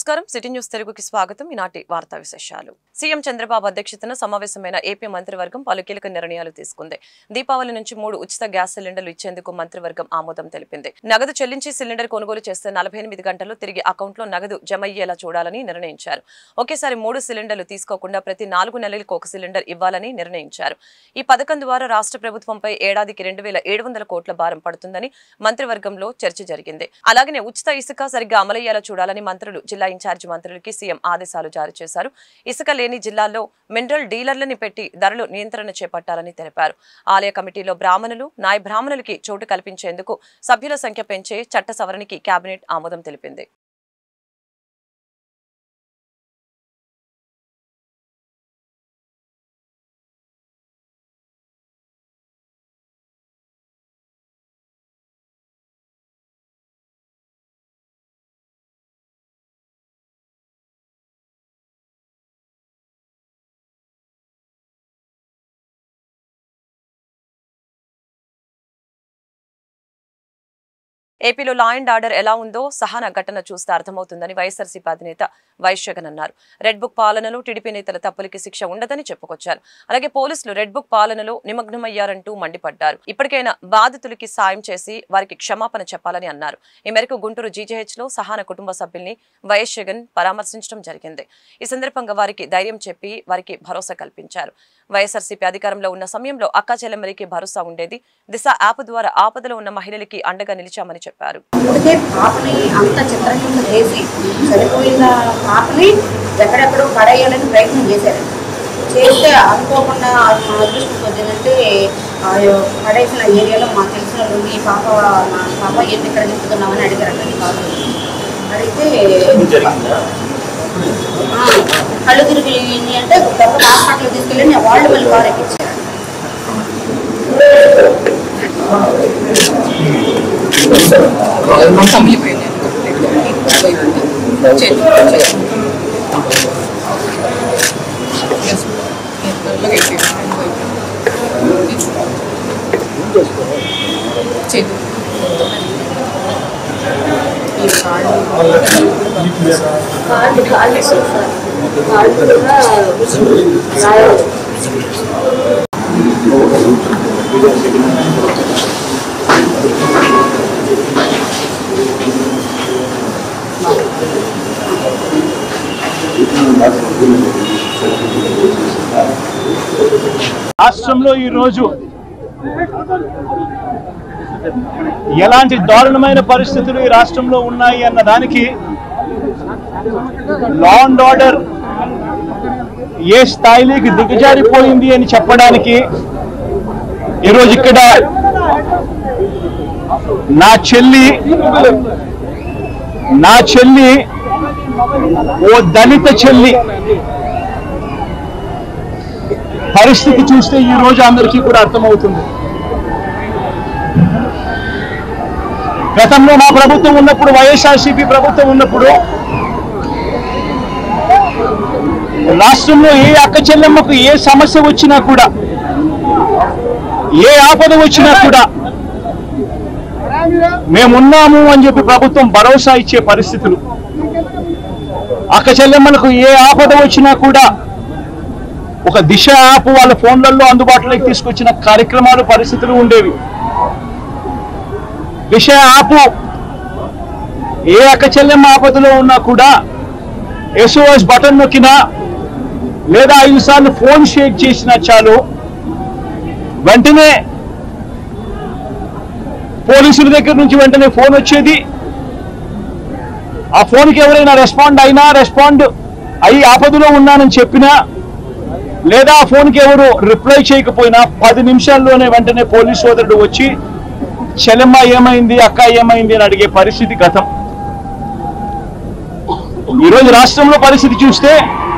నమస్కారం city news తెలుగుకి స్వాగతం ఈనాటి వార్తా విశేషాలు సీఎం చంద్రబాబు అధ్యక్షతన సమావేశమైన ఏపీ మంత్రివర్గం పలు కీలక నిర్ణయాలు తీసుకుంది దీపావళి నుంచి మూడు ఉచిత గ్యాస్ సిలిండర్లు ఇచ్చేందుకు మంత్రివర్గం ఆమోదం తెలిపింది నగదు చెల్లించి సిలిండర్ కొనుగోలు చేస్తే నలభై ఎనిమిది గంటల్లో తిరిగి అకౌంట్లో నగదు జమ అయ్యేలా చూడాలని నిర్ణయించారు ఒకేసారి మూడు సిలిండర్లు తీసుకోకుండా ప్రతి నాలుగు నెలలకు ఒక సిలిండర్ ఇవ్వాలని నిర్ణయించారు ఈ పథకం ద్వారా రాష్ట్ర ప్రభుత్వంపై ఏడాదికి రెండు వేల ఏడు వందల కోట్ల భారం పడుతుందని మంత్రివర్గంలో చర్చ జరిగింది అలాగనే ఉచిత ఇసుక సరిగ్గా అమలయ్యేలా చూడాలని మంత్రులు జిల్లా ఇన్ఛార్జి మంత్రులకి సీఎం ఆదేశాలు జారీ చేశారు ఇసుక లేని జిల్లాల్లో మినరల్ డీలర్లని పెట్టి ధరలు నియంత్రణ చేపట్టాలని తెలిపారు ఆలయ కమిటీలో బ్రాహ్మణులు నాయ బ్రాహ్మణులకి చోటు కల్పించేందుకు సభ్యుల సంఖ్య పెంచే చట్ట సవరణకి కేబినెట్ ఆమోదం తెలిపింది ఏపీలో లా అండ్ ఆర్డర్ ఎలా ఉందో సహన ఘటన చూస్తే అర్థమవుతుందని వైఎస్ఆర్సీపీ అధినేత వైఎస్ జగన్ అన్నారు రెడ్ బుక్ పాలనలో టీడీపీ నేతల తప్పులకి శిక్ష ఉండదని చెప్పుకొచ్చారు అలాగే పోలీసులు రెడ్ బుక్ పాలనలో నిమగ్నమయ్యారంటూ మండిపడ్డారు ఇప్పటికైనా బాధితులకి సాయం చేసి వారికి క్షమాపణ చెప్పాలని అన్నారు ఈ మేరకు గుంటూరు జీజీహెచ్ లో సహాన కుటుంబ సభ్యుల్ని వైఎస్ జగన్ పరామర్శించడం జరిగింది ఈ సందర్భంగా వారికి ధైర్యం చెప్పి వారికి భరోసా కల్పించారు వైఎస్ఆర్సీపీ అధికారంలో ఉన్న సమయంలో అక్కా చెల్లెమ్మరికి భరోసా ఉండేది దిశ యాప్ ద్వారా ఆపదలో ఉన్న మహిళలకి అండగా నిలిచామని చెప్పారు ఇప్పటికే పాపని అంత చిత్రహింస చేసి చనిపోయిన పాపని ఎక్కడెక్కడో పడేయాలని ప్రయత్నం చేశారు చేస్తే అనుకోకుండా అది మా అదృష్టం వచ్చిందంటే ఆ యొ- పడేసిన ఏరియాలో మాకు తెలిసిన వాళ్ళు ఈ పాప మా పాప ఏంటి ఇక్కడ చెప్తున్నామని అడిగారు అది కాదు అడిగితే ఆ, కళ్ళు తిరిగి అంటే గొప్ప హాస్పిటల్ తీసుకెళ్ళి వాళ్ళు మళ్ళీ కారు ఎక్కించారు కాళ్ళు కాళ్ళు సార్ కాళ్ళు కూడా రాయాలి రాష్ట్రంలో ఈ రోజు ఎలాంటి దారుణమైన పరిస్థితులు ఈ రాష్ట్రంలో ఉన్నాయి అన్న దానికి లా అండ్ ఆర్డర్ ఏ స్థాయిలోకి దిగజారిపోయింది అని చెప్పడానికి ఈరోజు ఇక్కడ నా చెల్లి నా చెల్లి ఓ దళిత చెల్లి పరిస్థితి చూస్తే ఈ రోజు అందరికీ కూడా అర్థమవుతుంది గతంలో మా ప్రభుత్వం ఉన్నప్పుడు వైఎస్ఆర్సీపీ ప్రభుత్వం ఉన్నప్పుడు రాష్ట్రంలో ఏ అక్క చెల్లెమ్మకు ఏ సమస్య వచ్చినా కూడా ఏ ఆపద వచ్చినా కూడా మేమున్నాము అని చెప్పి ప్రభుత్వం భరోసా ఇచ్చే పరిస్థితులు అక్క చెల్లెమ్మలకు ఏ ఆపద వచ్చినా కూడా ఒక దిశ యాప్ వాళ్ళ ఫోన్లలో అందుబాటులోకి తీసుకొచ్చిన కార్యక్రమాలు పరిస్థితులు ఉండేవి దిశ యాప్ ఏ అక్క చెల్లెమ్మ ఆపదలో ఉన్నా కూడా ఎస్ఓఎస్ బటన్ నొక్కినా లేదా ఐదు సార్లు ఫోన్ షేక్ చేసినా చాలు వెంటనే పోలీసుల దగ్గర నుంచి వెంటనే ఫోన్ వచ్చేది ఆ ఫోన్కి ఎవరైనా రెస్పాండ్ అయినా రెస్పాండ్ అయ్యి ఆపదలో ఉన్నానని చెప్పినా లేదా ఆ ఫోన్కి ఎవరు రిప్లై చేయకపోయినా పది నిమిషాల్లోనే వెంటనే పోలీస్ సోదరుడు వచ్చి చెల్లెమ్మ ఏమైంది అక్క ఏమైంది అని అడిగే పరిస్థితి గతం ఈరోజు రాష్ట్రంలో పరిస్థితి చూస్తే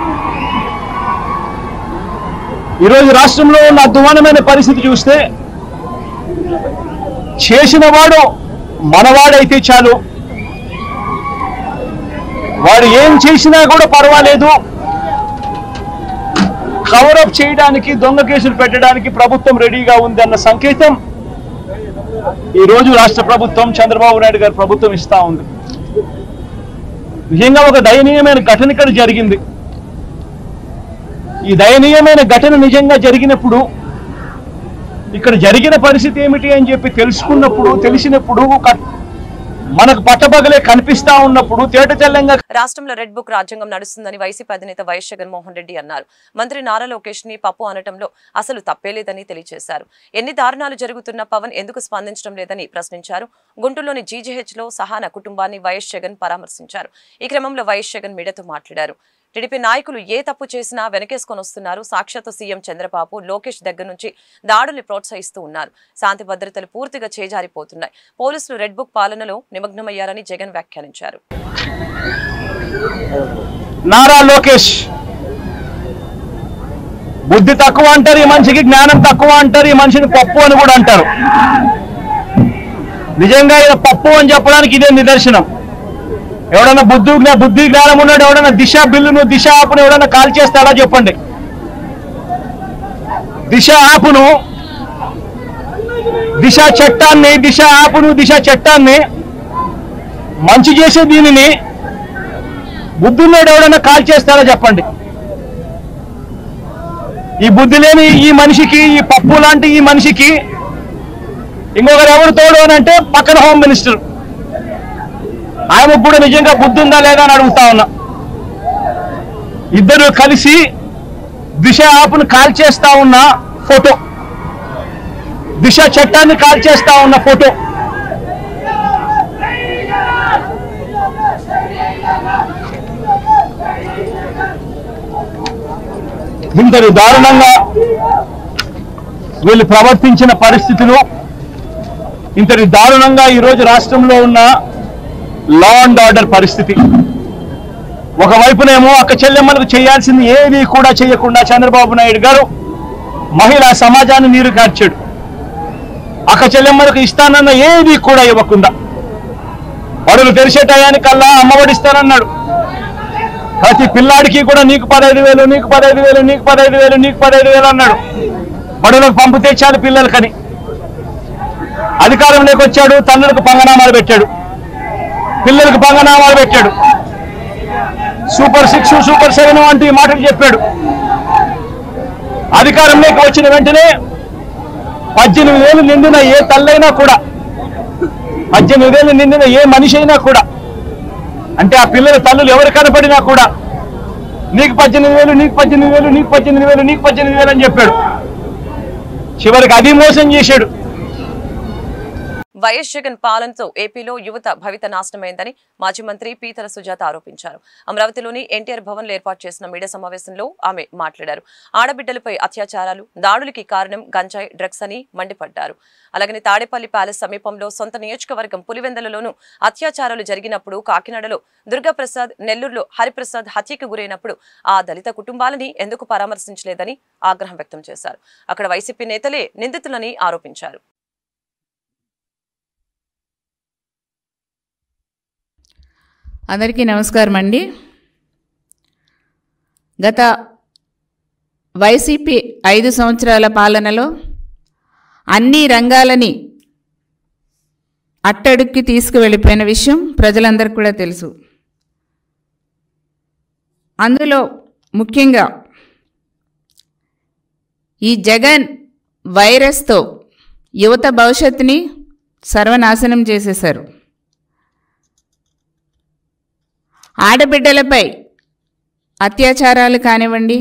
ఈరోజు రాష్ట్రంలో ఉన్న అధ్వానమైన పరిస్థితి చూస్తే చేసిన వాడు మనవాడైతే చాలు వాడు ఏం చేసినా కూడా పర్వాలేదు కవరప్ చేయడానికి దొంగ కేసులు పెట్టడానికి ప్రభుత్వం రెడీగా ఉంది అన్న సంకేతం ఈ రోజు రాష్ట్ర ప్రభుత్వం చంద్రబాబు నాయుడు గారి ప్రభుత్వం ఇస్తా ఉంది నిజంగా ఒక దయనీయమైన ఘటన ఇక్కడ జరిగింది ఈ దయనీయమైన ఘటన నిజంగా జరిగినప్పుడు ఇక్కడ జరిగిన పరిస్థితి ఏమిటి అని చెప్పి తెలుసుకున్నప్పుడు తెలిసినప్పుడు క- మనకు పట్టపగలే కనిపిస్తా ఉన్నప్పుడు తేట తెల్లంగా రాష్ట్రంలో రెడ్ బుక్ రాజ్యాంగం నడుస్తుందని వైసీపీ అధినేత వైఎస్ జగన్మోహన్ రెడ్డి అన్నారు మంత్రి నారా లోకేష్ ని పప్పు అనటంలో అసలు తప్పేలేదని తెలియజేశారు ఎన్ని దారుణాలు జరుగుతున్నా పవన్ ఎందుకు స్పందించడం లేదని ప్రశ్నించారు గుంటూరులోని జీజీహెచ్ లో సహాన కుటుంబాన్ని వైఎస్ జగన్ పరామర్శించారు ఈ క్రమంలో వైఎస్ జగన్ మీడియాతో మాట్లాడారు టీడీపీ నాయకులు ఏ తప్పు చేసినా వెనకేసుకొని వస్తున్నారు సాక్షాత్తు సీఎం చంద్రబాబు లోకేష్ దగ్గర నుంచి దాడుల్ని ప్రోత్సహిస్తూ ఉన్నారు శాంతి భద్రతలు పూర్తిగా చేజారిపోతున్నాయి పోలీసులు రెడ్ బుక్ పాలనలో నిమగ్నమయ్యారని జగన్ వ్యాఖ్యానించారు నారా లోకేష్ బుద్ధి తక్కువ అంటారు ఈ మనిషికి జ్ఞానం తక్కువ అంటారు ఈ మనిషిని పప్పు అని కూడా అంటారు నిజంగా ఈయన పప్పు అని చెప్పడానికి ఇదే నిదర్శనం ఎవడన్నా బుద్ధి జ్ఞా- బుద్ధి జ్ఞానం ఉన్నాడు ఎవడన్నా దిశ బిల్లును దిశ ఆపును ఎవడన్నా కాల్ చేస్తాడా చెప్పండి దిశ ఆపును దిశ చట్టాన్ని దిశ ఆపును దిశ చట్టాన్ని మంచి చేసే దీనిని బుద్ధున్నాడు ఎవడన్నా కాల్ చేస్తారా చెప్పండి ఈ బుద్ధి లేని ఈ మనిషికి ఈ పప్పు లాంటి ఈ మనిషికి ఇంకొకరు ఎవరు తోడు అని అంటే పక్కన హోమ్ మినిస్టర్ ఆయనకు కూడా నిజంగా బుద్ధి ఉందా లేదా అని అడుగుతా ఉన్నా ఇద్దరు కలిసి దిశ యాప్ను కాల్ చేస్తా ఉన్న ఫోటో దిశ చట్టాన్ని కాల్ చేస్తా ఉన్న ఫోటో ఇంతటి దారుణంగా వీళ్ళు ప్రవర్తించిన పరిస్థితులు ఇంతటి దారుణంగా ఈరోజు రాష్ట్రంలో ఉన్న లా అండ్ ఆర్డర్ పరిస్థితి ఒకవైపునేమో అక్క చెల్లెమ్మలకు చేయాల్సింది ఏది కూడా చేయకుండా చంద్రబాబు నాయుడు గారు మహిళా సమాజాన్ని నీరు కార్చాడు అక్క చెల్లెమ్మలకు ఇస్తానన్న ఏది కూడా ఇవ్వకుండా బడులు తెరిచే టయానికల్లా అమ్మఒడి ఇస్తానన్నాడు ప్రతి పిల్లాడికి కూడా నీకు పదహైదు వేలు నీకు పదహైదు వేలు నీకు పదహైదు వేలు నీకు పదహైదు వేలు అన్నాడు బడులకు పంపితే చాలు పిల్లలకని అధికారంలోకి వచ్చాడు తల్లులకు పంగనామాలు పెట్టాడు పిల్లలకు పంగనామాలు పెట్టాడు సూపర్ సిక్స్ సూపర్ సెవెన్ వంటి మాటలు చెప్పాడు అధికారంలోకి వచ్చిన వెంటనే పద్దెనిమిది వేలు నిండిన ఏ తల్లైనా కూడా పద్దెనిమిది వేలు నిండిన ఏ మనిషి అయినా కూడా అంటే ఆ పిల్లల తల్లులు ఎవరు కనపడినా కూడా నీకు పద్దెనిమిది వేలు నీకు పద్దెనిమిది వేలు నీకు పద్దెనిమిది వేలు నీకు పద్దెనిమిది వేలు అని చెప్పాడు చివరికి అది మోసం చేశాడు వైఎస్ జగన్ పాలనతో ఏపీలో యువత భవిత నాశనమైందని మాజీ మంత్రి పీతల సుజాత ఆరోపించారు అమరావతిలోని ఎన్టీఆర్ భవన్ లో ఏర్పాటు చేసిన మీడియా సమావేశంలో ఆమె మాట్లాడారు ఆడబిడ్డలపై అత్యాచారాలు దాడులకి కారణం గంజాయి డ్రగ్స్ అని మండిపడ్డారు అలాగని తాడేపల్లి ప్యాలెస్ సమీపంలో సొంత నియోజకవర్గం పులివెందలలోనూ అత్యాచారాలు జరిగినప్పుడు కాకినాడలో దుర్గాప్రసాద్ నెల్లూరులో హరిప్రసాద్ హత్యకు గురైనప్పుడు ఆ దళిత కుటుంబాలని ఎందుకు పరామర్శించలేదని ఆగ్రహం వ్యక్తం చేశారు అక్కడ వైసీపీ నేతలే నిందితులని ఆరోపించారు అందరికీ నమస్కారం అండి గత వైసీపీ ఐదు సంవత్సరాల పాలనలో అన్ని రంగాలని అట్టడుక్కి తీసుకువెళ్ళిపోయిన విషయం ప్రజలందరికీ కూడా తెలుసు అందులో ముఖ్యంగా ఈ జగన్ వైరస్తో యువత భవిష్యత్తుని సర్వనాశనం చేసేశారు ఆడబిడ్డలపై అత్యాచారాలు కానివ్వండి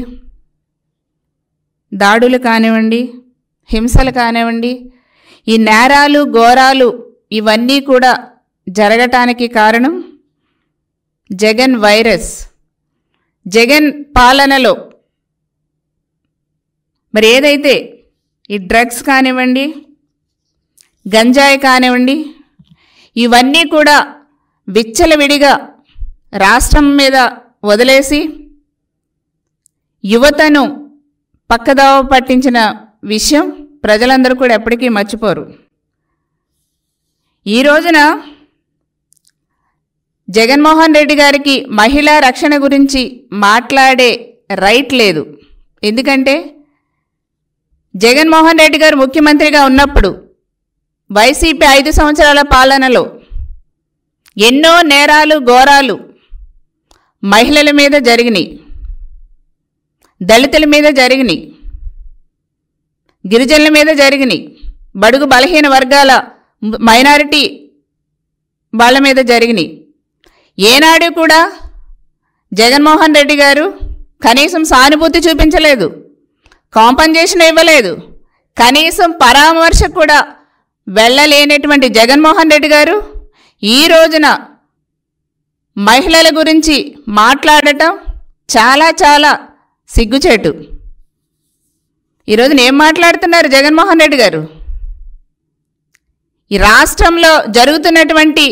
దాడులు కానివ్వండి హింసలు కానివ్వండి ఈ నేరాలు ఘోరాలు ఇవన్నీ కూడా జరగటానికి కారణం జగన్ వైరస్ జగన్ పాలనలో మరి ఏదైతే ఈ డ్రగ్స్ కానివ్వండి గంజాయి కానివ్వండి ఇవన్నీ కూడా విచ్చలవిడిగా రాష్ట్రం మీద వదిలేసి యువతను పక్కదావ పట్టించిన విషయం ప్రజలందరూ కూడా ఎప్పటికీ మర్చిపోరు ఈ రోజున జగన్మోహన్ రెడ్డి గారికి మహిళా రక్షణ గురించి మాట్లాడే రైట్ లేదు ఎందుకంటే జగన్మోహన్ రెడ్డి గారు ముఖ్యమంత్రిగా ఉన్నప్పుడు వైసీపీ ఐదు సంవత్సరాల పాలనలో ఎన్నో నేరాలు ఘోరాలు మహిళల మీద జరిగినాయి దళితుల మీద జరిగినాయి గిరిజనుల మీద జరిగినాయి బడుగు బలహీన వర్గాల మైనారిటీ వాళ్ళ మీద జరిగినాయి ఏనాడు కూడా జగన్మోహన్ రెడ్డి గారు కనీసం సానుభూతి చూపించలేదు కాంపన్సేషన్ ఇవ్వలేదు కనీసం పరామర్శ కూడా వెళ్ళలేనటువంటి జగన్మోహన్ రెడ్డి గారు ఈ రోజున మహిళల గురించి మాట్లాడటం చాలా చాలా సిగ్గుచేటు ఈరోజున ఏం మాట్లాడుతున్నారు జగన్మోహన్ రెడ్డి గారు ఈ రాష్ట్రంలో జరుగుతున్నటువంటి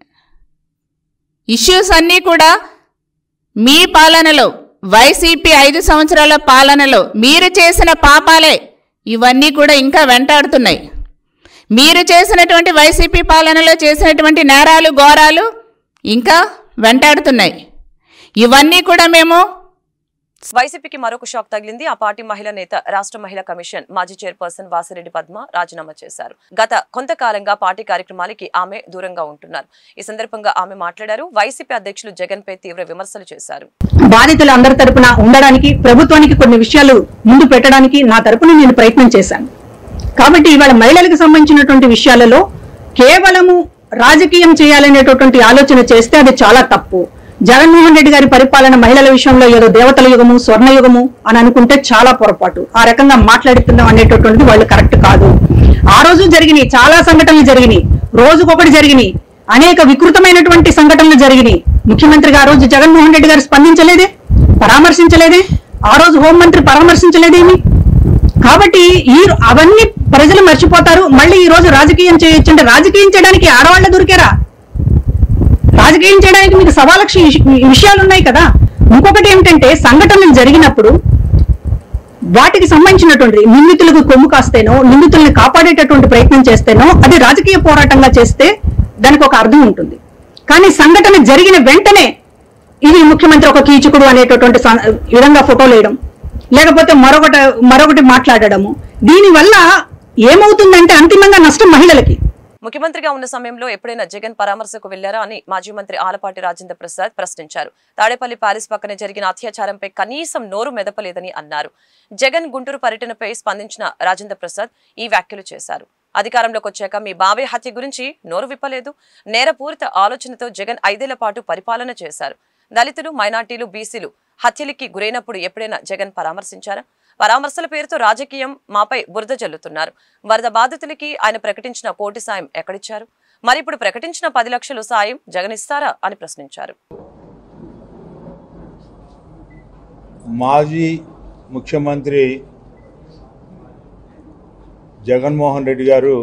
ఇష్యూస్ అన్నీ కూడా మీ పాలనలో వైసీపీ ఐదు సంవత్సరాల పాలనలో మీరు చేసిన పాపాలే ఇవన్నీ కూడా ఇంకా వెంటాడుతున్నాయి మీరు చేసినటువంటి వైసీపీ పాలనలో చేసినటువంటి నేరాలు ఘోరాలు ఇంకా వెంటాడుతున్నాయి ఇవన్నీ కూడా మేము వైసీపీకి మరొక షాక్ తగిలింది ఆ పార్టీ మహిళా నేత రాష్ట్ర మహిళా కమిషన్ మాజీ చైర్పర్సన్ వాసిరెడ్డి పద్మ రాజీనామా చేశారు గత కొంతకాలంగా పార్టీ కార్యక్రమాలకి ఆమె దూరంగా ఉంటున్నారు ఈ సందర్భంగా ఆమె మాట్లాడారు వైసీపీ అధ్యక్షులు జగన్ పై తీవ్ర విమర్శలు చేశారు బాధితుల అందరి తరపున ఉండడానికి ప్రభుత్వానికి కొన్ని విషయాలు ముందు పెట్టడానికి నా తరపున నేను ప్రయత్నం చేశాను కాబట్టి ఇవాళ మహిళలకు సంబంధించినటువంటి విషయాలలో కేవలము రాజకీయం చేయాలనేటటువంటి ఆలోచన చేస్తే అది చాలా తప్పు జగన్మోహన్ రెడ్డి గారి పరిపాలన మహిళల విషయంలో ఏదో దేవతల యుగము స్వర్ణ యుగము అని అనుకుంటే చాలా పొరపాటు ఆ రకంగా మాట్లాడుతున్నాం అనేటటువంటిది వాళ్ళు కరెక్ట్ కాదు ఆ రోజు జరిగినాయి చాలా సంఘటనలు జరిగినాయి రోజుకొకటి జరిగినాయి అనేక వికృతమైనటువంటి సంఘటనలు జరిగినాయి ముఖ్యమంత్రిగా ఆ రోజు జగన్మోహన్ రెడ్డి గారు స్పందించలేదే పరామర్శించలేదే ఆ రోజు హోంమంత్రి పరామర్శించలేదేమి కాబట్టి ఈ అవన్నీ ప్రజలు మర్చిపోతారు మళ్ళీ ఈ రోజు రాజకీయం చేయొచ్చు అంటే రాజకీయం చేయడానికి ఆడవాళ్ళ దొరికారా రాజకీయం చేయడానికి మీకు సవాలక్ష విషయాలు ఉన్నాయి కదా ఇంకొకటి ఏమిటంటే సంఘటనలు జరిగినప్పుడు వాటికి సంబంధించినటువంటి నిందితులకు కొమ్ము కాస్తేనో నిందితుల్ని కాపాడేటటువంటి ప్రయత్నం చేస్తేనో అది రాజకీయ పోరాటంగా చేస్తే దానికి ఒక అర్థం ఉంటుంది కానీ సంఘటన జరిగిన వెంటనే ఇది ముఖ్యమంత్రి ఒక కీచకుడు అనేటటువంటి సం- విధంగా ఫోటోలు వేయడం లేకపోతే మరొకటి మరొకటి మాట్లాడడము దీనివల్ల ఏమవుతుందంటే అంతిమంగా నష్టం మహిళలకి ముఖ్యమంత్రిగా ఉన్న సమయంలో ఎప్పుడైనా జగన్ పరామర్శకు వెళ్లారా అని మాజీ మంత్రి ఆలపాటి రాజేంద్ర ప్రసాద్ ప్రశ్నించారు తాడేపల్లి ప్యారిస్ పక్కన జరిగిన అత్యాచారంపై కనీసం నోరు మెదపలేదని అన్నారు జగన్ గుంటూరు పర్యటనపై స్పందించిన రాజేంద్ర ప్రసాద్ ఈ వ్యాఖ్యలు చేశారు అధికారంలోకి వచ్చాక మీ బాబాయ్ హత్య గురించి నోరు విప్పలేదు నేరపూరిత ఆలోచనతో జగన్ ఐదేళ్ల పాటు పరిపాలన చేశారు దళితులు మైనార్టీలు బీసీలు హత్యలకి గురైనప్పుడు ఎప్పుడైనా జగన్ పరామర్శించారా పరామర్శల పేరుతో రాజకీయం మాపై బురద జల్లుతున్నారు వరద బాధితులకి ఆయన ప్రకటించిన కోటి సాయం ఎక్కడిచ్చారు మరి ఇప్పుడు ప్రకటించిన పది లక్షలు సాయం జగన్ ఇస్తారా అని ప్రశ్నించారు మాజీ ముఖ్యమంత్రి జగన్మోహన్ రెడ్డి గారు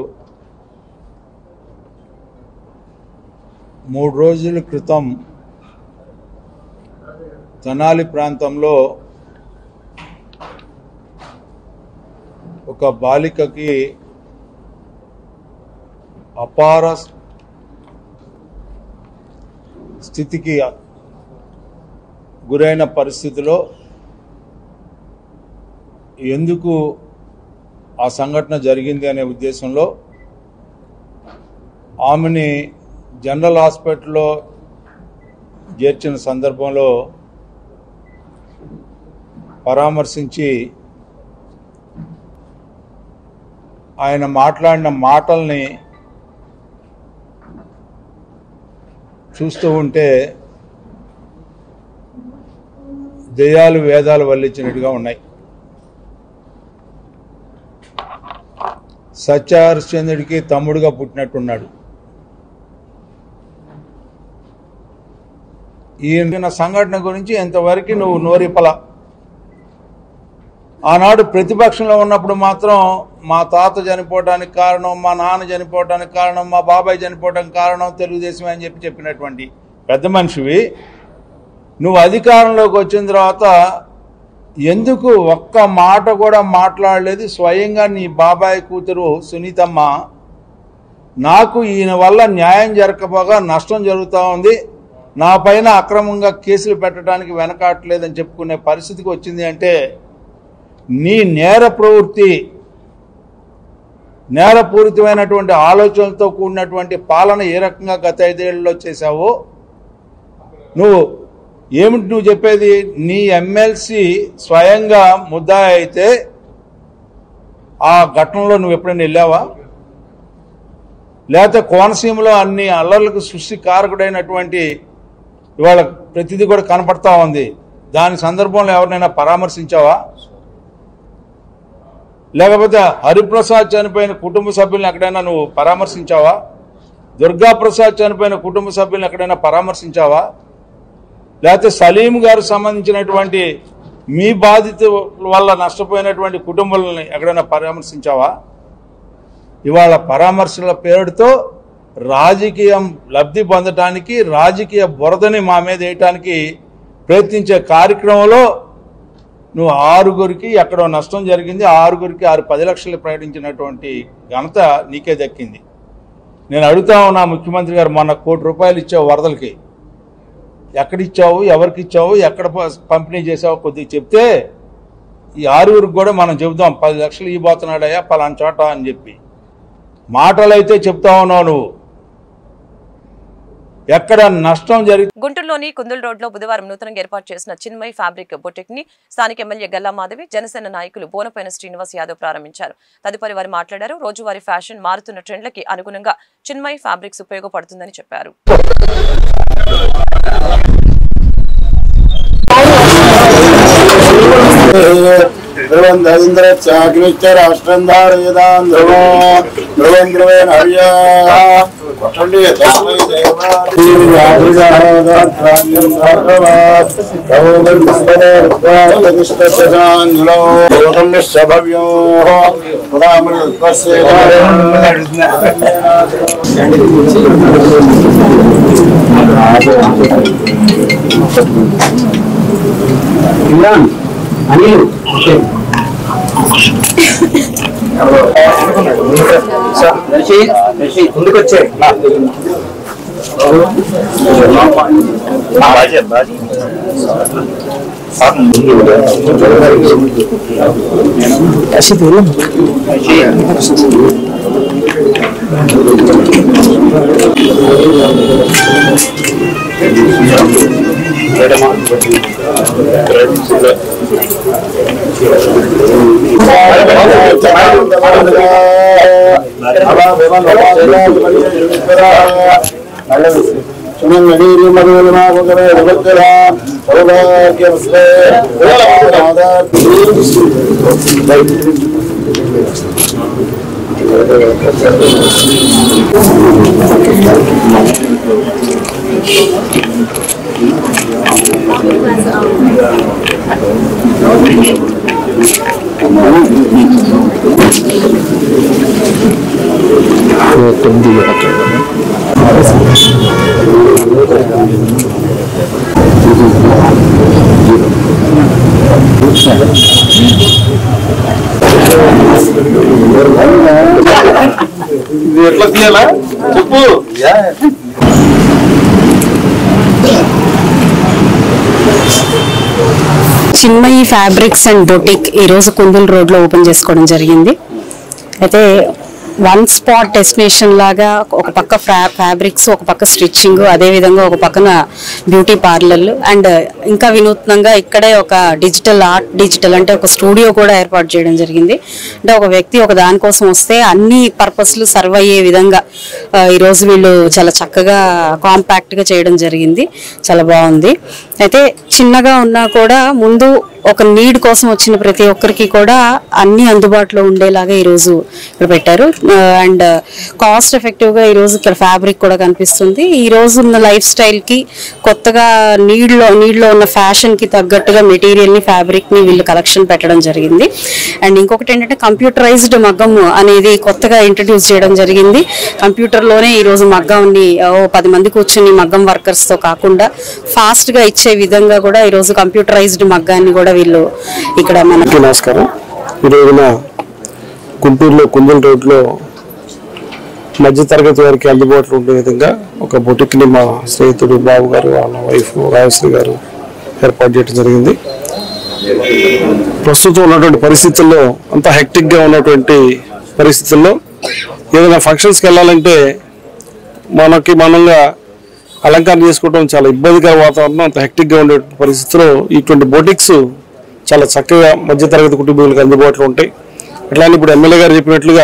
మూడు రోజుల క్రితం తెనాలి ప్రాంతంలో ఒక బాలికకి అపార స్థితికి గురైన పరిస్థితిలో ఎందుకు ఆ సంఘటన జరిగింది అనే ఉద్దేశంలో ఆమెని జనరల్ హాస్పిటల్లో చేర్చిన సందర్భంలో పరామర్శించి ఆయన మాట్లాడిన మాటల్ని చూస్తూ ఉంటే దెయ్యాలు వేదాలు వల్లించినట్టుగా ఉన్నాయి సత్యహరిశ్చంద్రుడికి తమ్ముడుగా పుట్టినట్టున్నాడు ఈయన సంఘటన గురించి ఎంతవరకు నువ్వు నోరిపల ఆనాడు ప్రతిపక్షంలో ఉన్నప్పుడు మాత్రం మా తాత చనిపోవడానికి కారణం మా నాన్న చనిపోవడానికి కారణం మా బాబాయ్ చనిపోవడానికి కారణం తెలుగుదేశం అని చెప్పి చెప్పినటువంటి పెద్ద మనిషివి నువ్వు అధికారంలోకి వచ్చిన తర్వాత ఎందుకు ఒక్క మాట కూడా మాట్లాడలేదు స్వయంగా నీ బాబాయ్ కూతురు సునీతమ్మ నాకు ఈయన వల్ల న్యాయం జరగకపోగా నష్టం జరుగుతూ ఉంది నా పైన అక్రమంగా కేసులు పెట్టడానికి వెనకాట్లేదని చెప్పుకునే పరిస్థితికి వచ్చింది అంటే నీ నేర ప్రవృత్తి నేరపూరితమైనటువంటి ఆలోచనలతో కూడినటువంటి పాలన ఏ రకంగా గత ఐదేళ్లలో చేశావో నువ్వు ఏమిటి నువ్వు చెప్పేది నీ ఎమ్మెల్సీ స్వయంగా ముద్దా అయితే ఆ ఘటనలో నువ్వు ఎప్పుడైనా వెళ్ళావా లేకపోతే కోనసీమలో అన్ని అల్లర్లకు సృష్టి కారకుడైనటువంటి ఇవాళ ప్రతిదీ కూడా కనపడతా ఉంది దాని సందర్భంలో ఎవరినైనా పరామర్శించావా లేకపోతే హరిప్రసాద్ చనిపోయిన కుటుంబ సభ్యులను ఎక్కడైనా నువ్వు పరామర్శించావా దుర్గా ప్రసాద్ చనిపోయిన కుటుంబ సభ్యులను ఎక్కడైనా పరామర్శించావా లేకపోతే సలీం గారు సంబంధించినటువంటి మీ బాధిత వల్ల నష్టపోయినటువంటి కుటుంబాలని ఎక్కడైనా పరామర్శించావా ఇవాళ పరామర్శల పేరుతో రాజకీయం లబ్ధి పొందటానికి రాజకీయ బురదని మా మీద వేయటానికి ప్రయత్నించే కార్యక్రమంలో నువ్వు ఆరుగురికి ఎక్కడో నష్టం జరిగింది ఆ ఆరుగురికి ఆరు పది లక్షలు ప్రకటించినటువంటి ఘనత నీకే దక్కింది నేను అడుగుతా ఉన్నా ముఖ్యమంత్రి గారు మొన్న కోటి రూపాయలు ఇచ్చావు వరదలకి ఎక్కడిచ్చావు ఎవరికి ఇచ్చావు ఎక్కడ ప- పంపిణీ చేసావు కొద్దిగా చెప్తే ఈ ఆరుగురికి కూడా మనం చెబుదాం పది లక్షలు ఇవ్వబోతున్నాడయ్యా పలానా చోట అని చెప్పి మాటలు అయితే చెప్తా ఉన్నావు నువ్వు ఎక్కడ నష్టం జరిగి గుంటూరులోని కుందుల్ రోడ్ లో బుధవారం నూతనంగా ఏర్పాటు చేసిన చిన్మయ్ ఫ్యాబ్రిక్ బొటిక్ ని స్థానిక ఎమ్మెల్యే గల్లా మాధవి జనసేన నాయకులు బోనపైన శ్రీనివాస్ యాదవ్ ప్రారంభించారు తదుపరి వారు మాట్లాడారు రోజువారీ ఫ్యాషన్ మారుతున్న ట్రెండ్లకి అనుగుణంగా చిన్మయ్ ఫ్యాబ్రిక్స్ ఉపయోగపడుతుందని చెప్పారు ధ్రువంధ్రింద్రచాగ్నిశ్చ రాష్ట్రం ధారయదాం ధ్రువో ధ్రువం ధ్రువేణ హర్యా కొట్టండి తస్మై దేవాజులో ఎట్లా తీయాలా చెప్పు చిన్మయి ఫ్యాబ్రిక్స్ అండ్ బొటిక్ ఈరోజు కుందుల్ రోడ్లో ఓపెన్ చేసుకోవడం జరిగింది అయితే వన్ స్పాట్ డెస్టినేషన్ లాగా ఒక పక్క ఫ్రా ఫ్యాబ్రిక్స్ ఒక పక్క స్టిచ్చింగ్ అదే విధంగా ఒక పక్కన బ్యూటీ పార్లర్లు అండ్ ఇంకా వినూత్నంగా ఇక్కడే ఒక డిజిటల్ ఆర్ట్ డిజిటల్ అంటే ఒక స్టూడియో కూడా ఏర్పాటు చేయడం జరిగింది అంటే ఒక వ్యక్తి ఒక దానికోసం వస్తే అన్ని పర్పస్లు సర్వ్ అయ్యే విధంగా ఆ, ఈరోజు వీళ్ళు చాలా చక్కగా కాంపాక్ట్గా చేయడం జరిగింది చాలా బాగుంది అయితే చిన్నగా ఉన్నా కూడా ముందు ఒక నీడ్ కోసం వచ్చిన ప్రతి ఒక్కరికి కూడా అన్ని అందుబాటులో ఉండేలాగా ఈరోజు ఇక్కడ పెట్టారు అండ్ కాస్ట్ ఎఫెక్టివ్గా ఈరోజు ఇక్కడ ఫ్యాబ్రిక్ కూడా కనిపిస్తుంది ఈ రోజు ఉన్న లైఫ్ స్టైల్కి కొత్తగా నీడ్లో నీడ్లో ఉన్న ఫ్యాషన్కి తగ్గట్టుగా మెటీరియల్ని ఫ్యాబ్రిక్ని వీళ్ళు కలెక్షన్ పెట్టడం జరిగింది అండ్ ఇంకొకటి ఏంటంటే కంప్యూటరైజ్డ్ మగ్గం అనేది కొత్తగా ఇంట్రడ్యూస్ చేయడం జరిగింది కంప్యూటర్లోనే ఈరోజు మగ్గంని ఓ పది మంది కూర్చుని మగ్గం వర్కర్స్తో కాకుండా ఫాస్ట్గా ఇచ్చే విధంగా కూడా ఈరోజు కంప్యూటరైజ్డ్ మగ్గాన్ని కూడా వీళ్ళు ఇక్కడ మన అందరికీ నమస్కారం ఈ రోజున గుంటూరులో కుందల్ రోడ్లో మధ్య తరగతి వారికి అందుబాటులో ఉండే విధంగా ఒక బొటిక్ని మా స్నేహితుడు బాబు గారు వాళ్ళ వైఫ్ రాజశ్రీ గారు ఏర్పాటు చేయడం జరిగింది ప్రస్తుతం ఉన్నటువంటి పరిస్థితుల్లో అంత హెక్టిక్గా ఉన్నటువంటి పరిస్థితుల్లో ఏదైనా ఫంక్షన్స్కి వెళ్ళాలంటే మనకి మనంగా అలంకరణ చేసుకోవడం చాలా ఇబ్బందికర వాతావరణం అంత హెక్టిక్గా ఉండే పరిస్థితిలో ఇటువంటి బోటిక్స్ చాలా చక్కగా మధ్యతరగతి కుటుంబీకులకు అందుబాటులో ఉంటాయి అట్లానే ఇప్పుడు ఎమ్మెల్యే గారు చెప్పినట్లుగా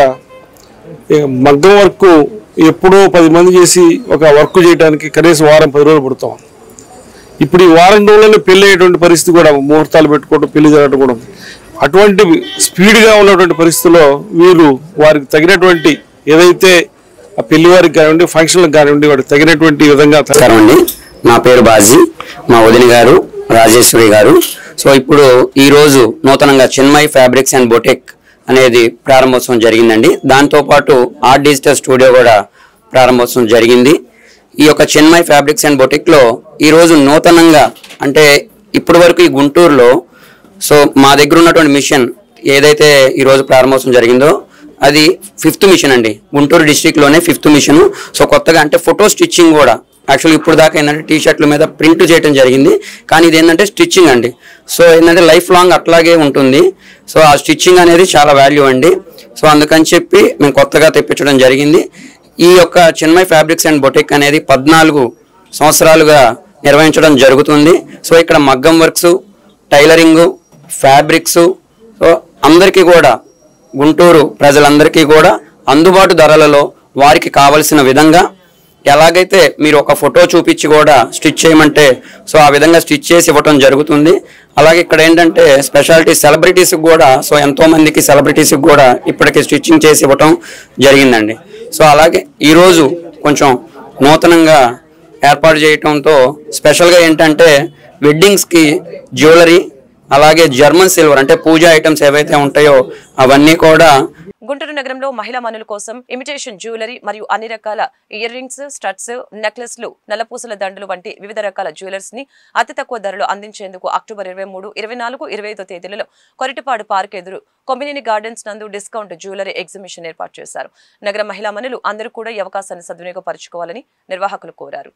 ఈ మగ్గం వర్క్ ఎప్పుడో పది మంది చేసి ఒక వర్క్ చేయడానికి కనీసం వారం పది రోజులు పడుతాం ఇప్పుడు ఈ వారం రోజుల్లోనే పెళ్లి అయ్యేటువంటి పరిస్థితి కూడా ముహూర్తాలు పెట్టుకోవడం పెళ్లి జరగడం కూడా ఉంది. అటువంటి స్పీడ్గా ఉన్నటువంటి పరిస్థితుల్లో వీరు వారికి తగినటువంటి ఏదైతే ఆ పెళ్లి వారికి కానివ్వండి ఫంక్షన్లకు కానివ్వండి వారికి తగినటువంటి విధంగా నమస్కారం అండి నా పేరు బాజీ మా వదిన గారు రాజేశ్వరి గారు సో ఇప్పుడు ఈ రోజు నూతనంగా చిన్మయ్ ఫ్యాబ్రిక్స్ అండ్ బొటెక్ అనేది ప్రారంభోత్సవం జరిగిందండి దాంతో పాటు ఆర్ట్ డిజిటల్ స్టూడియో కూడా ప్రారంభోత్సవం జరిగింది ఈ యొక్క చిన్మయ్ ఫ్యాబ్రిక్స్ అండ్ బొటిక్ లో ఈ రోజు నూతనంగా అంటే ఇప్పటి వరకు ఈ గుంటూరులో సో మా దగ్గర ఉన్నటువంటి మిషన్ ఏదైతే ఈ రోజు ప్రారంభోత్సవం జరిగిందో అది ఫిఫ్త్ మిషన్ అండి గుంటూరు డిస్టిక్ లోనే ఫిఫ్త్ మిషన్ సో కొత్తగా అంటే ఫోటో స్టిచ్చింగ్ కూడా యాక్చువల్లీ ఇప్పుడు దాకా ఏంటంటే టీ షర్ట్ల మీద ప్రింట్ చేయడం జరిగింది కానీ ఇది ఏంటంటే స్టిచ్చింగ్ అండి సో ఏంటంటే లైఫ్ లాంగ్ అట్లాగే ఉంటుంది సో ఆ స్టిచ్చింగ్ అనేది చాలా వాల్యూ అండి సో అందుకని చెప్పి మేము కొత్తగా తెప్పించడం జరిగింది ఈ యొక్క చిన్మయ్ ఫ్యాబ్రిక్స్ అండ్ బొటిక్ అనేది పద్నాలుగు సంవత్సరాలుగా నిర్వహించడం జరుగుతుంది సో ఇక్కడ మగ్గం వర్క్స్ టైలరింగ్ ఫ్యాబ్రిక్స్ సో అందరికీ కూడా గుంటూరు ప్రజలందరికీ కూడా అందుబాటు ధరలలో వారికి కావలసిన విధంగా ఎలాగైతే మీరు ఒక ఫోటో చూపించి కూడా స్టిచ్ చేయమంటే సో ఆ విధంగా స్టిచ్ చేసి ఇవ్వటం జరుగుతుంది అలాగే ఇక్కడ ఏంటంటే స్పెషాలిటీ సెలబ్రిటీస్ కూడా సో ఎంతో మందికి సెలబ్రిటీస్ కూడా ఇప్పటికి స్టిచ్చింగ్ చేసి ఇవ్వటం జరిగిందండి సో అలాగే ఈరోజు కొంచెం నూతనంగా ఏర్పాటు చేయటంతో స్పెషల్గా ఏంటంటే వెడ్డింగ్స్కి జ్యువెలరీ అలాగే జర్మన్ సిల్వర్ అంటే పూజా ఐటమ్స్ ఏవైతే ఉంటాయో అవన్నీ కూడా గుంటూరు నగరంలో మహిళా మనుల కోసం ఇమిటేషన్ జ్యువెలరీ మరియు అన్ని రకాల ఇయర్ రింగ్స్ స్టడ్స్ నెక్లెస్లు నల్లపూసల దండలు వంటి వివిధ రకాల జ్యువెలర్స్ ని అతి తక్కువ ధరలో అందించేందుకు అక్టోబర్ ఇరవై మూడు ఇరవై నాలుగు ఇరవై ఐదో తేదీలలో కొరిటిపాడు పార్క్ ఎదురు కొమ్మినేని గార్డెన్స్ నందు డిస్కౌంట్ జ్యువెలరీ ఎగ్జిబిషన్ ఏర్పాటు చేశారు నగర మహిళా మనులు అందరూ కూడా ఈ అవకాశాన్ని సద్వినియోగపరచుకోవాలని నిర్వాహకులు కోరారు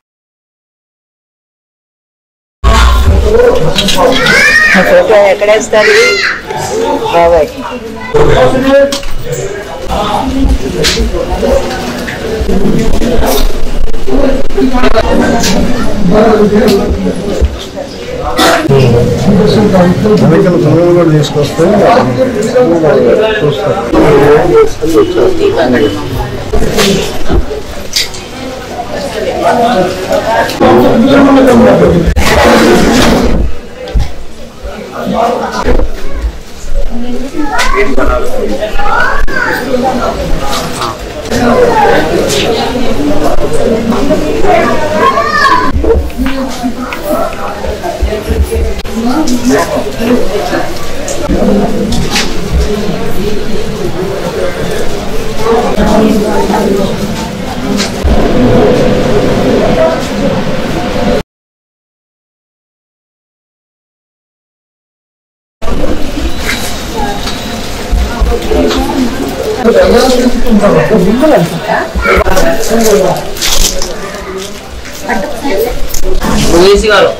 ఫోటో ఎక్కడేస్తారు బాబాయ్ కూడా తీసుకొస్తే గారు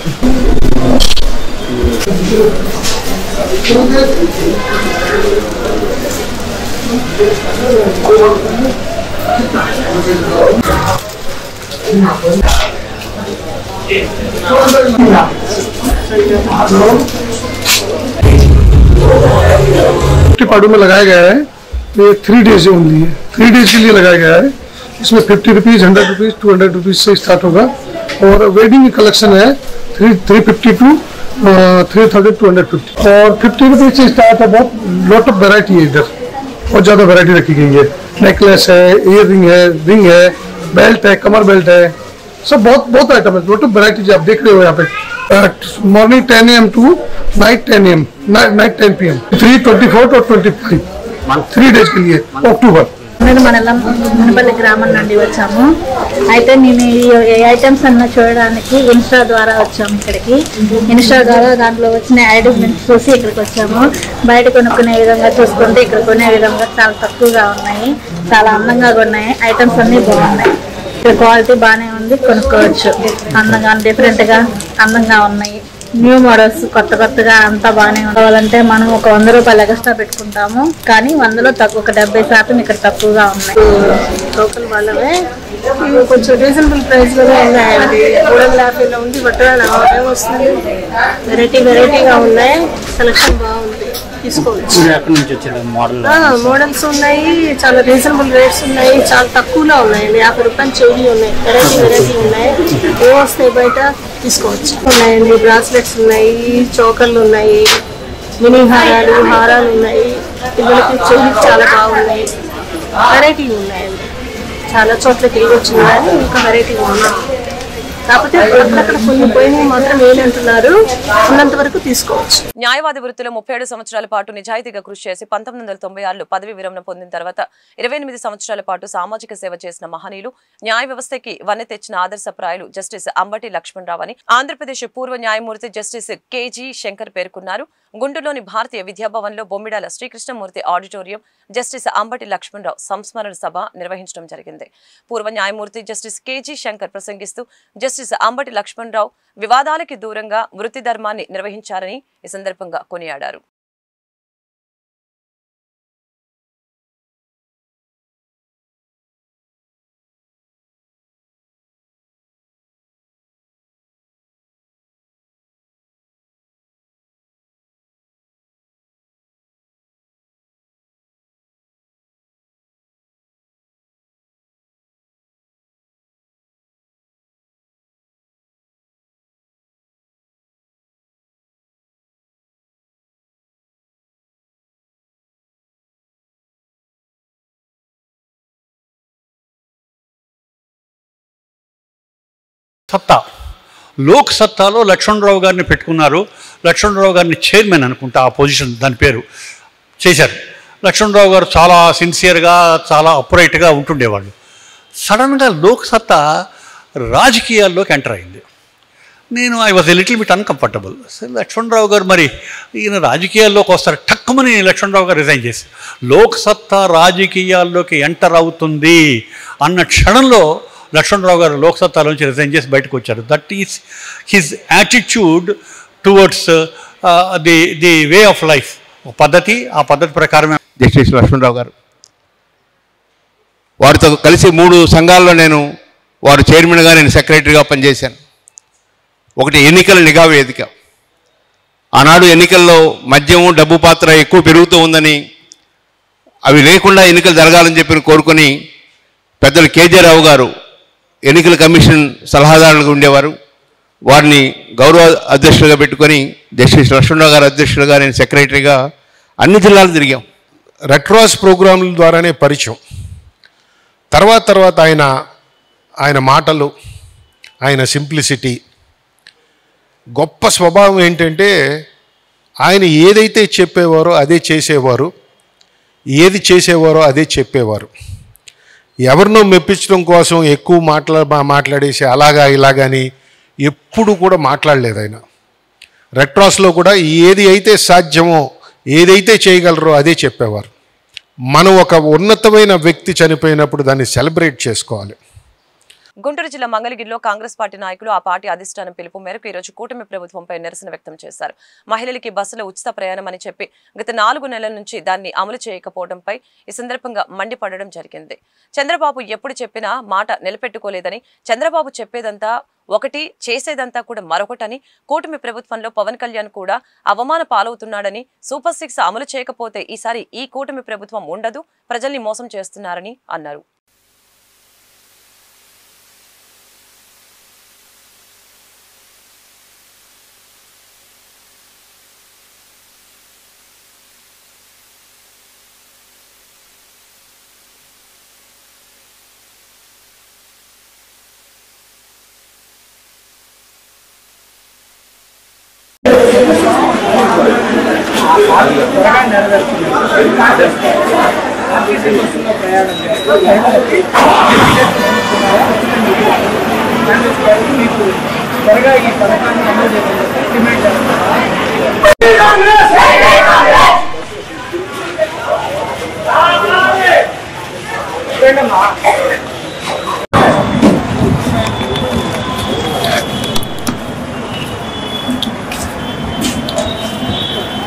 पाडू में लगाया गया है ये थ्री डेज ओनली है थ्री डेज के लिए लगाया गया है इसमें fifty rupees hundred rupees two hundred rupees से स्टार्ट होगा और वेडिंग कलेक्शन है three three fifty two three thousand two hundred fifty और फिफ्टी रुपीज से स्टार्ट है बहुत लॉट ऑफ वेरायटी है इधर बहुत ज्यादा वेरायटी रखी गई है नेकलेस है इयर रिंग है रिंग है बेल्ट है कमर बेल्ट है सब बहुत बहुत आइटम है लॉट ऑफ वेराइटीज आप देख रहे हो यहाँ पे morning ten AM to night ten AM night ten P M three twenty four और ट्वेंटी फाइव थ्री डेज के लिए अक्टूबर నేను మండలం మునపల్లి గ్రామం నుండి వచ్చాము అయితే నేను ఈ ఈ ఐటమ్స్ అన్న చూడడానికి ఇన్స్టా ద్వారా వచ్చాము ఇక్కడికి ఇన్స్టా ద్వారా దాంట్లో వచ్చిన అడ్వర్టైజ్మెంట్స్ చూసి ఇక్కడికి వచ్చాము బయట కొనుక్కునే విధంగా చూసుకుంటే ఇక్కడ కొనే విధంగా చాలా తక్కువగా ఉన్నాయి చాలా అందంగా ఉన్నాయి ఐటమ్స్ అన్ని బాగున్నాయి ఇక్కడ క్వాలిటీ బాగానే ఉంది కొనుక్కోవచ్చు అందంగా డిఫరెంట్ గా అందంగా ఉన్నాయి న్యూ మోడల్స్ కొత్త కొత్తగా అంతా బాగానే కావాలంటే మనం ఒక వంద రూపాయలు ఎక్స్ట్రా పెట్టుకుంటాము కానీ వందలో తక్కువ ఒక డెబ్బై శాతం ఇక్కడ తక్కువగా ఉన్నాయి లోకల్ వాళ్ళవే ఇవి కొంచెం రీజనబుల్ ప్రైస్ లోనే ఉన్నాయండి మూడు వందల యాభైలో ఉంది బట్ వస్తుంది వెరైటీ వెరైటీగా ఉన్నాయి సెలక్షన్ బాగుంది తీసుకోవచ్చు ఎక్కడి నుంచి వచ్చారు మోడల్ ఆ, మోడల్స్ ఉన్నాయి చాలా రీజనబుల్ రేట్స్ ఉన్నాయి చాలా తక్కువలో ఉన్నాయండి యాభై రూపాయలు చెవి ఉన్నాయి వెరైటీ వెరైటీ ఉన్నాయి ఏం వస్తాయి బయట తీసుకోవచ్చు ఉన్నాయండి బ్రాస్లెట్స్ ఉన్నాయి చోకర్లు ఉన్నాయి మినీ హారాలు హారాలు ఉన్నాయి పిల్లలకి చెవికి చాలా బాగున్నాయి వెరైటీ ఉన్నాయండి చాలా చోట్ల తిరిగి వచ్చింది కానీ ఇంకా వెరైటీ ఉన్నాయి కాకపోతే అక్కడక్కడ కొన్ని పోయినవి మాత్రం ఏంటంటున్నారు ఉన్నంత వరకు తీసుకోవచ్చు న్యాయవాది వృత్తిలో ముప్పై ఏడు సంవత్సరాల పాటు నిజాయితీగా కృషి చేసి పంతొమ్మిది వందల తొంభై ఆరులో పదవి విరమణ పొందిన తర్వాత ఇరవై ఎనిమిది సంవత్సరాల పాటు సామాజిక సేవ చేసిన మహనీయులు న్యాయ వ్యవస్థకి వన్నె తెచ్చిన ఆదర్శప్రాయులు జస్టిస్ అంబటి లక్ష్మణరావు అని ఆంధ్రప్రదేశ్ పూర్వ న్యాయమూర్తి జస్టిస్ కేజీ శంకర్ పేర్కొన్నారు గుంటూరులోని భారతీయ విద్యాభవన్లో బొమ్మిడాల శ్రీకృష్ణమూర్తి ఆడిటోరియం జస్టిస్ అంబటి లక్ష్మణరావు సంస్మరణ సభ నిర్వహించడం జరిగింది పూర్వ న్యాయమూర్తి జస్టిస్ కేజీ శంకర్ ప్రసంగిస్తూ జస్టిస్ అంబటి లక్ష్మణరావు వివాదాలకి దూరంగా వృత్తి ధర్మాన్ని నిర్వహించారని ఈ సందర్భంగా కొనియాడారు సత్తా లోక్ సత్తాలో లక్ష్మణరావు గారిని పెట్టుకున్నారు లక్ష్మణరావు గారిని చైర్మన్ అనుకుంటా ఆ పొజిషన్ దాని పేరు చేశారు లక్ష్మణరావు గారు చాలా సిన్సియర్గా చాలా అప్రైట్గా ఉంటుండేవాళ్ళు సడన్గా లోక్ సత్తా రాజకీయాల్లోకి ఎంటర్ అయింది నేను I was a little bit uncomfortable Lakshmanarao గారు మరి ఈయన రాజకీయాల్లోకి వస్తారు టక్కుమని లక్ష్మణరావు గారు రిజైన్ చేసి లోక్ సత్తా రాజకీయాల్లోకి ఎంటర్ అవుతుంది అన్న క్షణంలో లక్ష్మణరావు గారు లోక్సత్తాలోంచి రిజైన్ చేసి బయటకు వచ్చారు that is his attitude towards the the way of life ఒక పద్ధతి ఆ పద్ధతి ప్రకారమే జస్టిస్ లక్ష్మణరావు గారు వారితో కలిసి మూడు సంఘాల్లో నేను వారు చైర్మన్గా నేను సెక్రటరీగా పనిచేశాను ఒకటి ఎన్నికల నిఘా వేదిక ఆనాడు ఎన్నికల్లో మద్యము డబ్బు పాత్ర ఎక్కువ పెరుగుతూ ఉందని అవి లేకుండా ఎన్నికలు జరగాలని చెప్పి కోరుకొని పెద్దలు కేజే రావు గారు ఎన్నికల కమిషన్ సలహాదారులుగా ఉండేవారు వారిని గౌరవ అధ్యక్షులుగా పెట్టుకొని జస్టిస్ లక్ష్మణరావు గారు అధ్యక్షులుగా నేను సెక్రటరీగా అన్ని జిల్లాలు తిరిగాం రెట్రాస్ ప్రోగ్రాంల ద్వారానే పరిచయం తర్వాత తర్వాత ఆయన ఆయన మాటలు ఆయన సింప్లిసిటీ గొప్ప స్వభావం ఏంటంటే ఆయన ఏదైతే చెప్పేవారో అదే చేసేవారు ఏది చేసేవారో అదే చెప్పేవారు ఎవరినో మెప్పించడం కోసం ఎక్కువ మాట్లా మా- మాట్లాడేసి అలాగా ఇలాగని ఎప్పుడు కూడా మాట్లాడలేదు ఆయన రెట్రాస్లో కూడా ఏది అయితే సాధ్యమో ఏదైతే చేయగలరో అదే చెప్పేవారు మనం ఒక ఉన్నతమైన వ్యక్తి చనిపోయినప్పుడు దాన్ని సెలబ్రేట్ చేసుకోవాలి గుంటూరు జిల్లా మంగళగిరిలో కాంగ్రెస్ పార్టీ నాయకులు ఆ పార్టీ అధిష్టానం పిలుపు మేరకు ఈ రోజు కూటమి ప్రభుత్వంపై నిరసన వ్యక్తం చేశారు మహిళలకి బస్సులో ఉచిత ప్రయాణం అని చెప్పి గత నాలుగు నెలల నుంచి దాన్ని అమలు చేయకపోవడంపై ఈ సందర్భంగా మండిపడడం జరిగింది చంద్రబాబు ఎప్పుడు చెప్పినా మాట నిలబెట్టుకోలేదని చంద్రబాబు చెప్పేదంతా ఒకటి చేసేదంతా కూడా మరొకటని కూటమి ప్రభుత్వంలో పవన్ కళ్యాణ్ కూడా అవమాన పాలవుతున్నాడని సూపర్ సిక్స్ అమలు చేయకపోతే ఈసారి ఈ కూటమి ప్రభుత్వం ఉండదు ప్రజల్ని మోసం చేస్తున్నారని అన్నారు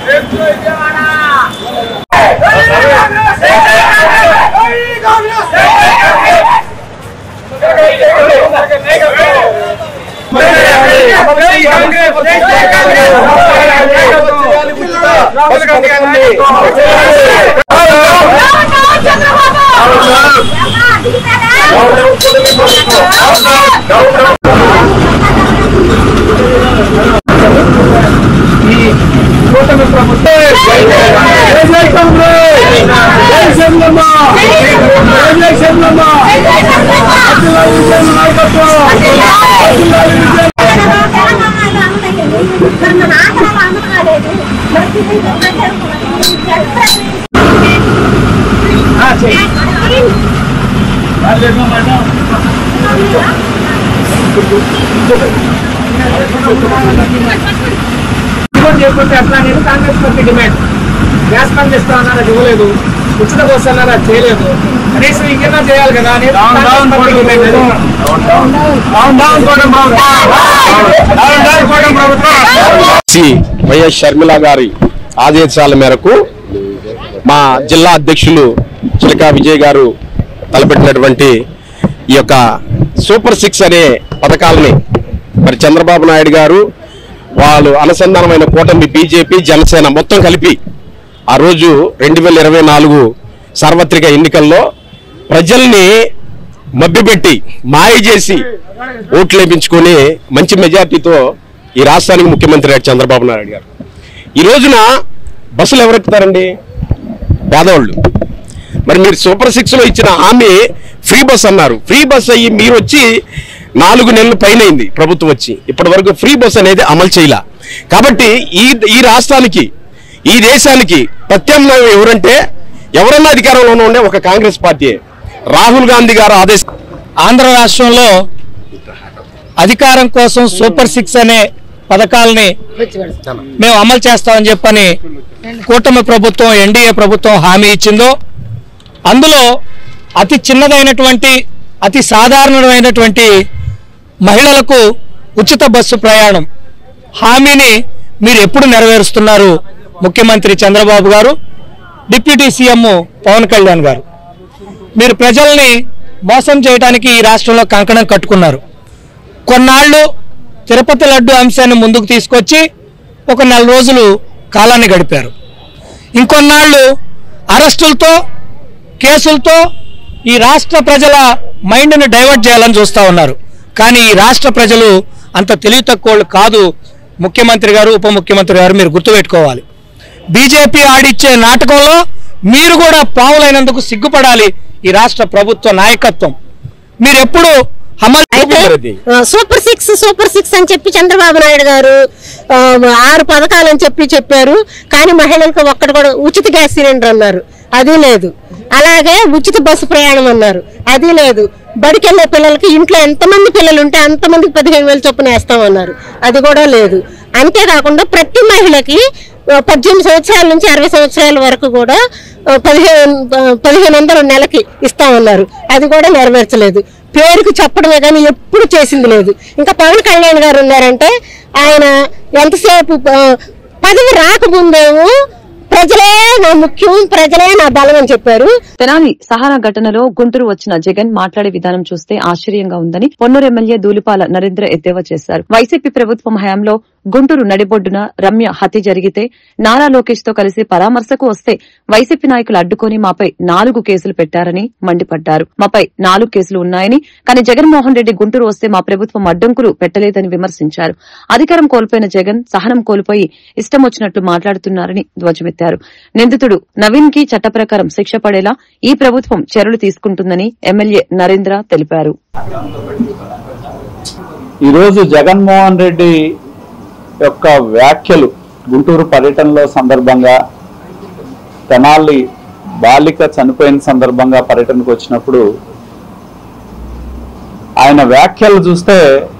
కూటమి ప్రభుత్వం జై జై కాంగ్రెస్ జై చంద్రమ్మ జై జై చంద్రమ్మ అఖిలాంధ్ర విజయన్ నాయకత్వం అఖిలాంధ్ర విజయన్ డిమాండ్ చేయకపోతే అట్లా అనేది Congress party demand gas bandh ఇస్తా అన్నారు అది ఇవ్వలేదు ఉచిత బస్సు అన్నారు అది చేయలేదు కనీసం ఇంకేనా చేయాలి కదా అనేది కాంగ్రెస్ పార్టీ డిమాండ్ అది. సి వైఎస్ షర్మిల గారి ఆదేశాల మేరకు మా జిల్లా అధ్యక్షులు చిలకా విజయ్ గారు తలపెట్టినటువంటి ఈ యొక్క సూపర్ సిక్స్ అనే పథకాలని మరి చంద్రబాబు నాయుడు గారు వాళ్ళు అనుసంధానమైన కూటమి బీజేపీ జనసేన మొత్తం కలిపి ఆ రోజు రెండు వేల ఇరవై నాలుగు సార్వత్రిక ఎన్నికల్లో ప్రజల్ని మభ్యపెట్టి మాయ చేసి ఓట్లు వేయించుకొని మంచి మెజార్టీతో ఈ రాష్ట్రానికి ముఖ్యమంత్రి అయ్యాడు చంద్రబాబు నాయుడు గారు ఈ రోజున బస్సులు ఎవరెక్కుతారండి పేదవాళ్ళు మరి మీరు సూపర్ సిక్స్ లో ఇచ్చిన హామీ ఫ్రీ బస్ అన్నారు ఫ్రీ బస్ అయ్యి మీరు వచ్చి నాలుగు నెలలు పైన అయింది ప్రభుత్వం వచ్చి ఇప్పటి వరకు ఫ్రీ బస్ అనేది అమలు చేయాల కాబట్టి ఈ ఈ రాష్ట్రానికి ఈ దేశానికి ప్రత్యామ్నాయం ఎవరంటే ఎవరన్నా అధికారంలో ఉండే ఒక కాంగ్రెస్ పార్టీ రాహుల్ గాంధీ గారు ఆదేశ ఆంధ్ర రాష్ట్రంలో అధికారం కోసం సూపర్ సిక్స్ అనే పథకాలని మేము అమలు చేస్తామని చెప్పని కూటమి ప్రభుత్వం ఎన్డీఏ ప్రభుత్వం హామీ ఇచ్చిందో అందులో అతి చిన్నదైనటువంటి అతి సాధారణమైనటువంటి మహిళలకు ఉచిత బస్సు ప్రయాణం హామీని మీరు ఎప్పుడు నెరవేరుస్తున్నారు ముఖ్యమంత్రి చంద్రబాబు గారు డిప్యూటీ సీఎం పవన్ కళ్యాణ్ గారు మీరు ప్రజల్ని మోసం చేయడానికి ఈ రాష్ట్రంలో కంకణం కట్టుకున్నారు కొన్నాళ్ళు తిరుపతి లడ్డు అంశాన్ని ముందుకు తీసుకొచ్చి ఒక నెల రోజులు కాలాన్ని గడిపారు ఇంకొన్నాళ్ళు అరెస్టులతో కేసులతో ఈ రాష్ట్ర ప్రజల మైండ్ని డైవర్ట్ చేయాలని చూస్తూ ఉన్నారు కానీ ఈ రాష్ట్ర ప్రజలు అంత తెలివి తక్కువళ్ళు కాదు ముఖ్యమంత్రి గారు ఉప ముఖ్యమంత్రి గారు మీరు గుర్తుపెట్టుకోవాలి బీజేపీ ఆడిచ్చే నాటకంలో మీరు కూడా పావులైనందుకు సిగ్గుపడాలి ఈ రాష్ట్ర ప్రభుత్వ నాయకత్వం మీరు ఎప్పుడు అమలు ఆ, సూపర్ సిక్స్ సూపర్ సిక్స్ అని చెప్పి చంద్రబాబు నాయుడు గారు ఆ, ఆరు పథకాలు అని చెప్పి చెప్పారు కానీ మహిళలకు ఒక్కటి కూడా ఉచిత గ్యాస్ సిలిండర్ అన్నారు అది లేదు అలాగే ఉచిత బస్సు ప్రయాణం అన్నారు అది లేదు బడికి వెళ్ళే పిల్లలకి ఇంట్లో ఎంతమంది పిల్లలు ఉంటే అంతమందికి పదిహేను వేలు చొప్పున వేస్తామన్నారు అది కూడా లేదు అంతేకాకుండా ప్రతి మహిళకి ఆ, పద్దెనిమిది సంవత్సరాల నుంచి అరవై సంవత్సరాల వరకు కూడా ఆ, పదిహేను ఆ, పదిహేను వందల నెలకి ఇస్తామన్నారు అది కూడా నెరవేర్చలేదు పేరుకు చెప్పడమే కానీ ఎప్పుడు చేసింది లేదు ఇంకా పవన్ కళ్యాణ్ గారు ఉన్నారంటే ఆయన ఎంతసేపు ఆ, పదవి రాకముందేమో ప్రజలే నా ముఖ్యం ప్రజలే నా బలం అని చెప్పారు తెనాలి సహారా ఘటనలో గుంటూరు వచ్చిన జగన్ మాట్లాడే విధానం చూస్తే ఆశ్చర్యంగా ఉందని పొన్నూరు ఎమ్మెల్యే దూలిపాల నరేంద్ర ఎద్దేవా చేశారు వైసీపీ ప్రభుత్వం హయాంలో గుంటూరు నడిబొడ్డున రమ్య హత్య జరిగితే నారా లోకేష్ తో కలిసి పరామర్శకు వస్తే వైసీపీ నాయకులు అడ్డుకొని మాపై నాలుగు కేసులు పెట్టారని మండిపడ్డారు మాపై నాలుగు కేసులు ఉన్నాయని కానీ జగన్మోహన్ రెడ్డి గుంటూరు వస్తే మా ప్రభుత్వం అడ్డంకులు పెట్టలేదని విమర్శించారు అధికారం కోల్పోయిన జగన్ సహనం కోల్పోయి ఇష్టం వచ్చినట్లు మాట్లాడుతున్నారని ధ్వజమెత్తారు నిందితుడు నవీన్ కి చట్ట ప్రకారం శిక్ష పడేలా ఈ ప్రభుత్వం చర్యలు తీసుకుంటుందని ఎమ్మెల్యే నరేంద్ర తెలిపారు ఈరోజు జగన్మోహన్ రెడ్డి యొక్క వ్యాఖ్యలు గుంటూరు పర్యటనలో సందర్భంగా తెనాలి బాలిక చనిపోయిన సందర్భంగా పర్యటనకు వచ్చినప్పుడు ఆయన వ్యాఖ్యలు చూస్తే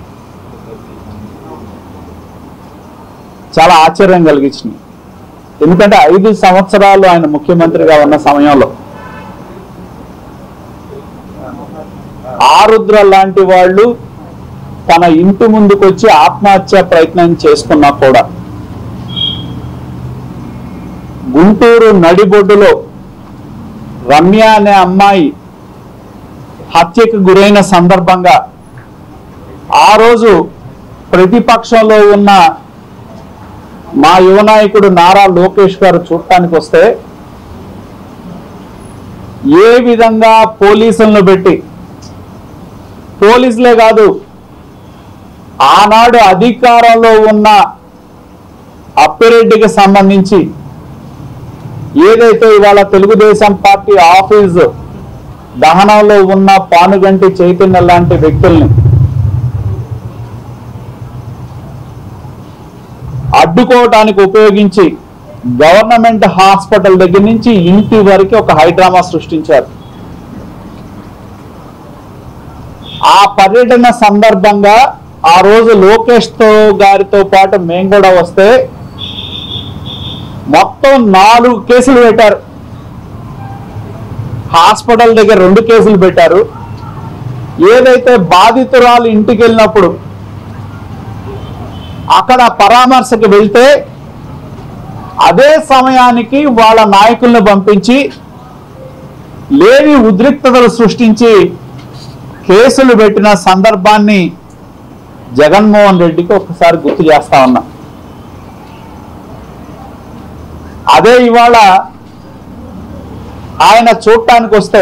చాలా ఆశ్చర్యం కలిగించినాయి ఎందుకంటే ఐదు సంవత్సరాలు ఆయన ముఖ్యమంత్రిగా ఉన్న సమయంలో ఆరుద్ర లాంటి వాళ్ళు తన ఇంటి ముందుకు వచ్చి ఆత్మహత్య ప్రయత్నం చేసుకున్నా కూడా గుంటూరు నడిబొడ్డులో రమ్య అనే అమ్మాయి హత్యకు గురైన సందర్భంగా ఆ రోజు ప్రతిపక్షంలో ఉన్న మా యువ నాయకుడు నారా లోకేష్ గారు చూడటానికి వస్తే ఏ విధంగా పోలీసులను పెట్టి పోలీసులే కాదు ఆనాడు అధికారంలో ఉన్న అప్పిరెడ్డికి సంబంధించి ఏదైతే ఇవాళ తెలుగుదేశం పార్టీ ఆఫీస్ దహనంలో ఉన్న పానుగంటి చైతన్య లాంటి వ్యక్తుల్ని అడ్డుకోవటానికి ఉపయోగించి గవర్నమెంట్ హాస్పిటల్ దగ్గర నుంచి ఇంటి వరకు ఒక హైడ్రామా సృష్టించారు ఆ పర్యటన సందర్భంగా ఆ రోజు లోకేష్ తో గారితో పాటు మేము కూడా వస్తే మొత్తం నాలుగు కేసులు పెట్టారు హాస్పిటల్ దగ్గర రెండు కేసులు పెట్టారు ఏదైతే బాధితురాలు ఇంటికి వెళ్ళినప్పుడు అక్కడ పరామర్శకు వెళ్తే అదే సమయానికి వాళ్ళ నాయకుల్ని పంపించి లేని ఉద్రిక్తతలు సృష్టించి కేసులు పెట్టిన సందర్భాన్ని జగన్మోహన్ రెడ్డికి ఒకసారి గుర్తు చేస్తా ఉన్నా అదే ఇవాళ ఆయన చూడటానికి వస్తే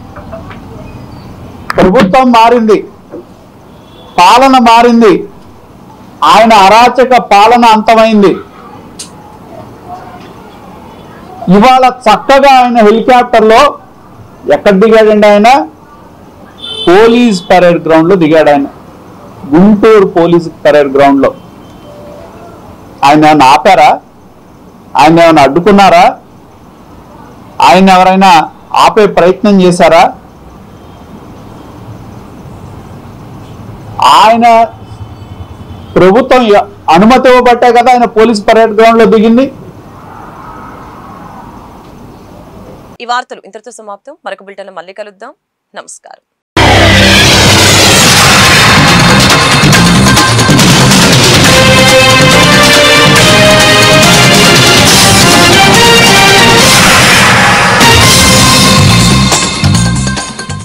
ప్రభుత్వం మారింది పాలన మారింది ఆయన అరాచక పాలన అంతమైంది ఇవాళ చక్కగా ఆయన హెలికాప్టర్లో ఎక్కడ దిగాడండి ఆయన పోలీస్ పరేడ్ గ్రౌండ్ లో దిగాడు ఆయన గుంటూరు పోలీస్ పరేడ్ గ్రౌండ్ లో ఆయన ఏమైనా ఆపారా ఆయన ఏమైనా అడ్డుకున్నారా ఆయన ఎవరైనా ఆపే ప్రయత్నం చేశారా ఆయన ప్రభుత్వం ఎ- అనుమతి ఇవ్వబట్టే కదా ఆయన పోలీస్ పరేడ్ గ్రౌండ్ లో దిగింది ఈ వార్తలు ఇంతటితో సమాప్తం మరొక బులెటిన్ మళ్ళీ కలుద్దాం నమస్కారం